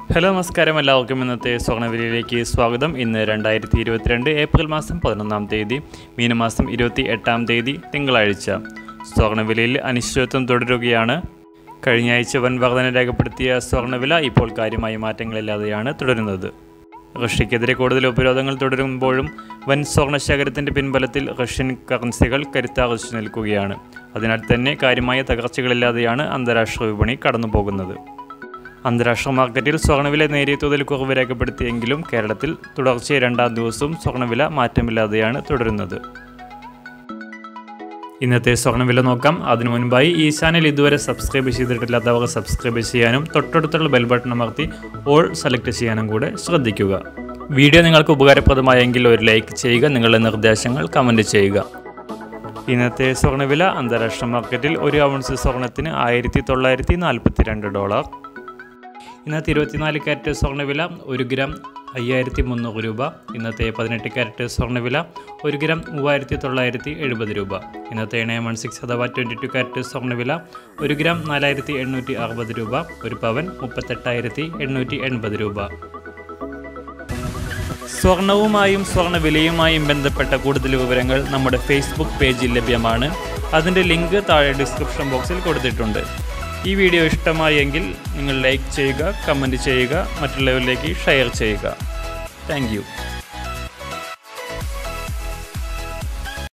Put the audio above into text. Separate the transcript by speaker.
Speaker 1: hello നമസ്കാരം എല്ലാവർക്കും ഇന്നത്തെ സ്വർണ്ണവിലയിലേക്ക് സ്വാഗതം ഇന്ന് രണ്ടായിരത്തി ഇരുപത്തിരണ്ട് ഏപ്രിൽ മാസം പതിനൊന്നാം തീയതി മീനമാസം ഇരുപത്തി എട്ടാം തീയതി തിങ്കളാഴ്ച സ്വർണ്ണവിലയിൽ അനിശ്ചിതത്വം തുടരുകയാണ് കഴിഞ്ഞ ആഴ്ച വൻ വർധന രേഖപ്പെടുത്തിയ സ്വർണ്ണവില ഇപ്പോൾ കാര്യമായ മാറ്റങ്ങളില്ലാതെയാണ് തുടരുന്നത് റഷ്യക്കെതിരെ കൂടുതൽ ഉപരോധങ്ങൾ തുടരുമ്പോഴും വൻ സ്വർണ്ണശേഖരത്തിൻ്റെ പിൻബലത്തിൽ റഷ്യൻ കറൻസികൾ കരുത്താർജിച്ചു നിൽക്കുകയാണ് അതിനാൽ തന്നെ കാര്യമായ തകർച്ചകളില്ലാതെയാണ് അന്താരാഷ്ട്ര വിപണി കടന്നുപോകുന്നത് അന്താരാഷ്ട്ര മാർക്കറ്റിൽ സ്വർണ്ണവില നേരിയ തോതിൽ കുറവ് രേഖപ്പെടുത്തിയെങ്കിലും കേരളത്തിൽ തുടർച്ചയായി രണ്ടാം ദിവസവും സ്വർണ്ണവില മാറ്റമില്ലാതെയാണ് തുടരുന്നത് ഇന്നത്തെ സ്വർണ്ണവില നോക്കാം അതിനു മുൻപായി ഈ ചാനൽ ഇതുവരെ സബ്സ്ക്രൈബ് ചെയ്തിട്ടില്ലാത്തവർ സബ്സ്ക്രൈബ് ചെയ്യാനും തൊട്ടടുത്തുള്ള ബെൽ ബട്ടൺ അമർത്തി ഓൾ സെലക്ട് ചെയ്യാനും കൂടെ ശ്രദ്ധിക്കുക വീഡിയോ നിങ്ങൾക്ക് ഉപകാരപ്രദമായെങ്കിൽ ഒരു ലൈക്ക് ചെയ്യുക നിങ്ങളുടെ നിർദ്ദേശങ്ങൾ കമൻറ്റ് ചെയ്യുക ഇന്നത്തെ സ്വർണ്ണവില അന്താരാഷ്ട്ര മാർക്കറ്റിൽ ഒരു ഔൺസ് സ്വർണത്തിന് ആയിരത്തി തൊള്ളായിരത്തി നാൽപ്പത്തി രണ്ട് ഡോളർ ഇന്നത്തെ ഇരുപത്തിനാല് ക്യാരറ്റ് സ്വർണ്ണവില ഒരു ഗ്രാം അയ്യായിരത്തി മുന്നൂറ് രൂപ ഇന്നത്തെ പതിനെട്ട് ക്യാരറ്റ് സ്വർണ്ണവില ഒരു ഗ്രാം മൂവായിരത്തി തൊള്ളായിരത്തി എഴുപത് രൂപ ഇന്നത്തെ നയൻ വൺ സിക്സ് അഥവാ ട്വൻറ്റി ടു ക്യാരറ്റ് സ്വർണ്ണവില ഒരു ഗ്രാം നാലായിരത്തി എണ്ണൂറ്റി അറുപത് രൂപ ഒരു പവൻ മുപ്പത്തെട്ടായിരത്തി എണ്ണൂറ്റി എൺപത് രൂപ സ്വർണവുമായും സ്വർണ്ണവിലയുമായും ബന്ധപ്പെട്ട കൂടുതൽ വിവരങ്ങൾ നമ്മുടെ ഫേസ്ബുക്ക് പേജിൽ ലഭ്യമാണ് അതിൻ്റെ ലിങ്ക് താഴെ ഡിസ്ക്രിപ്ഷൻ ബോക്സിൽ കൊടുത്തിട്ടുണ്ട് ഈ വീഡിയോ ഇഷ്ടമായെങ്കിൽ നിങ്ങൾ ലൈക്ക് ചെയ്യുക കമൻറ്റ് ചെയ്യുക മറ്റുള്ളവരിലേക്ക് ഷെയർ ചെയ്യുക താങ്ക്